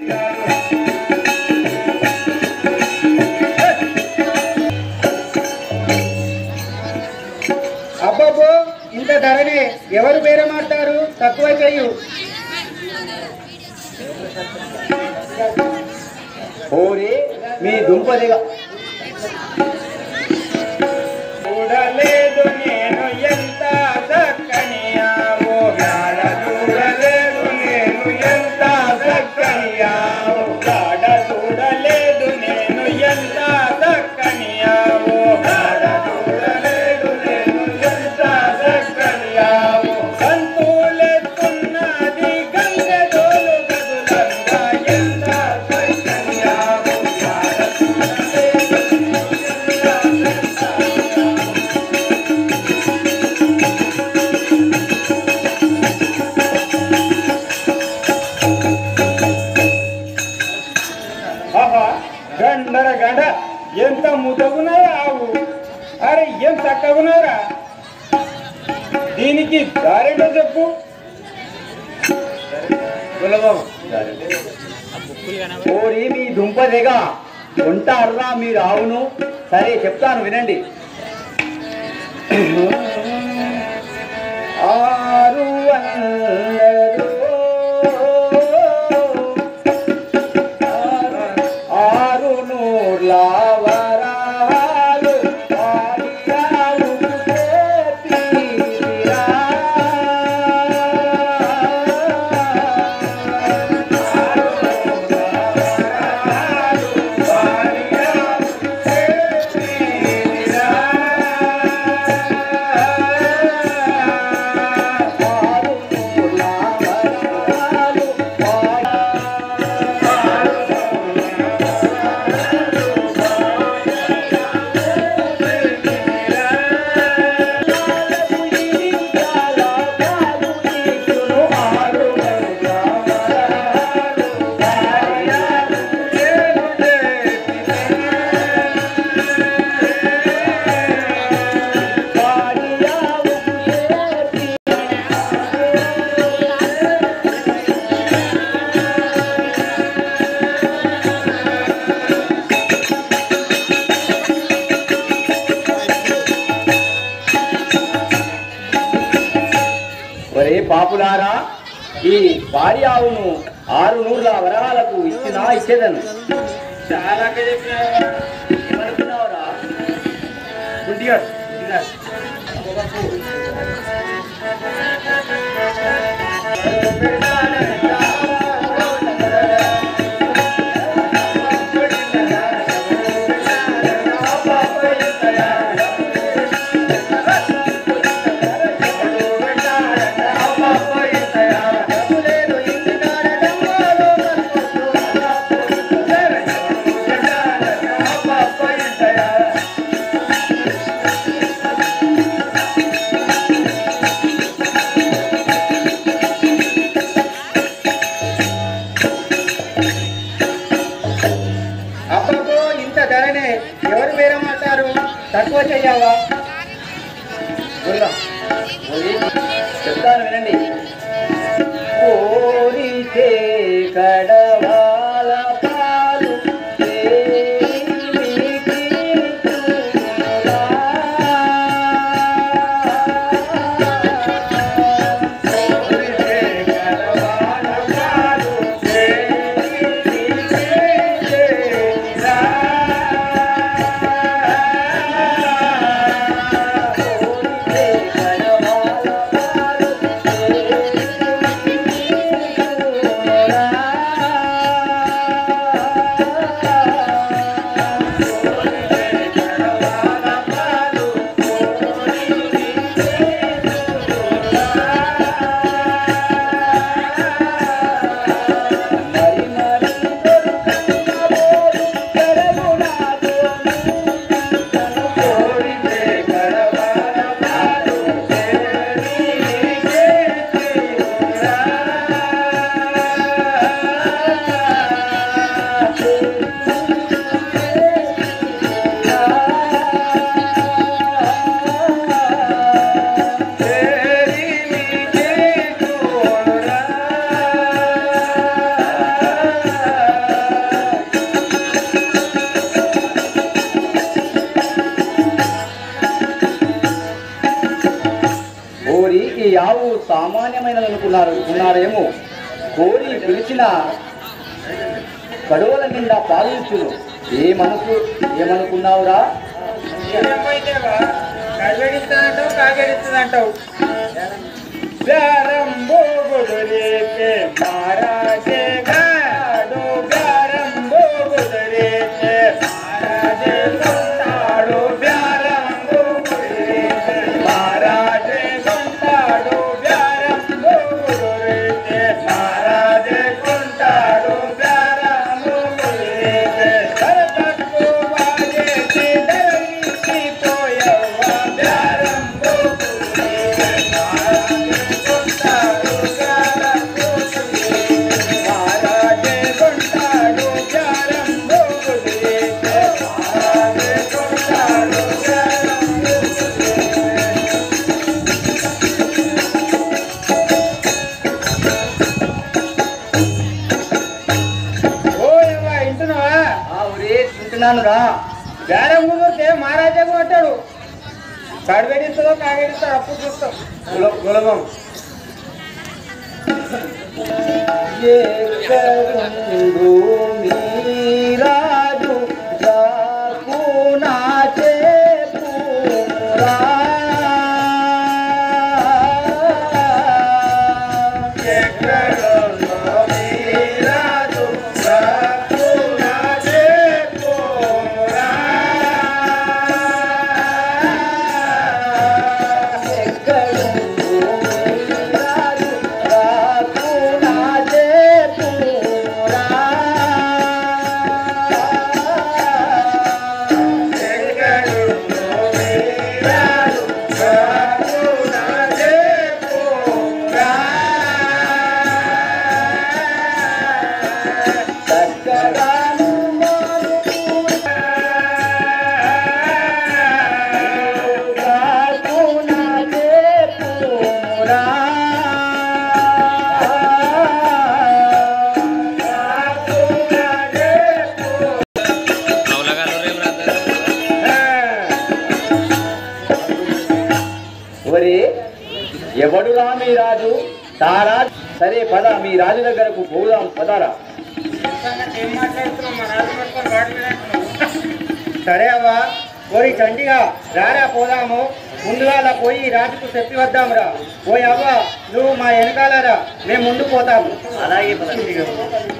అబ్బబ్బో ఇంత ధరనే ఎవరు బేరమాడతారు తక్కువ చెయ్యు ఓరి మీ దుంపదిగా చూడలేదు నేను ఎంత దక్కనియావో గాడ చూడలేదు నేను ఎంత దక్కనియావో గాడ చూడలేదు నేను ఎంత దక్కనియావో గాడ చూడలేదు నేను ఎంత దక్కనియావో కంతులెత్తున్నది గంగెదోలు గదులంగా ఎంత దక్కనియావో గాడ ఆహా గండర గండ ఎంత ముదగున్నారా ఆవు అరే ఏం చక్కగున్నారా దీనికి దారేటో చెప్పు ఓరి మీ దుంపదిగా ఉంటారా మీరు ఆవును సరే చెప్తాను వినండి ఆరు వందలు ఆరు నూర్ల వరాలు ఆడియాలు చెప్పిరా. ఆరు నూర్ల వరాలు ఒరే పాపులారా ఈ భార్య ఆవును ఆరు నూర్ల వరాలకు ఇచ్చినా ఇచ్చేదను చాలా చెప్పినావా ఏమనుకున్నావురా గుడ్డిగా గుడ్డిగా. అబ్బబ్బో ఇంత ధరనే ఎవరు బేరమాడతారు తక్కువ చెయ్యావా గుర్రం. ఓరి, చెప్తాను వినండి కోరితే కడవాల పాలు దేవికి తురా. కోరితే కడవాల పాలు ఆవు సామాన్యమైనది అనుకున్నారు అనుకున్నారేమో కోరి పిలిచిన కడువల నిండా పాలించును ఏమనుకు ఏమనుకున్నావురా ఏమైతేవా కడిగడిస్తుందంటావు కాగడిస్తుందంటావు బ్యారంబో గుదురేకే మహారాజే గాడు బ్యారంబో గుదురేకే మహారాజే కొంటాడు బ్యారంబో గుదురేకే మహారాజే కొంటాడు బ్యారంబో గుదురేకే మహారాజే కొంటాడు బ్యారంబో గుదురేకే కరతక్కు వాజేసి దరికి పోయవ్వ బ్యారంబో గుదురేకే మహారాజే కొంటాడు బ్యారంబో గుదురేకే మహారాజే కొంటాడు బ్యారంబో ఓయవ్వ ఇంటున్నావా ఆ ఒరే తింటున్నాను రా బేరం కుదిరితే మహారాజా కొట్టాడు కడబెడిస్తుందో కాగడిస్తాడు అప్పుడు చూస్తాం గులగం ఎక్కడుండు మీరాజు జాకునా చేపురా. ఎక్కడుండు మీరాజు జాకునా చేపురా. చక్కగాను జాకునా చేపురా. ఒరే ఎవడురా మీ రాజు తారా సరే పద మీ రాజు దగ్గరకు పోదాం పదారా ఏం మాట్లాడుతున్నావు మా రాజు పట్టుకొని వాడి మీద అంటున్నావు? సరే అవ్వా ఓరి చండిగా రారా పోదాము ముందుగా అలా పోయి రాజుకు చెప్పి వద్దాంరా పోయి అవ్వ నువ్వు మా వెనకాలరా మేము ముందు పోతాము అలాగే పద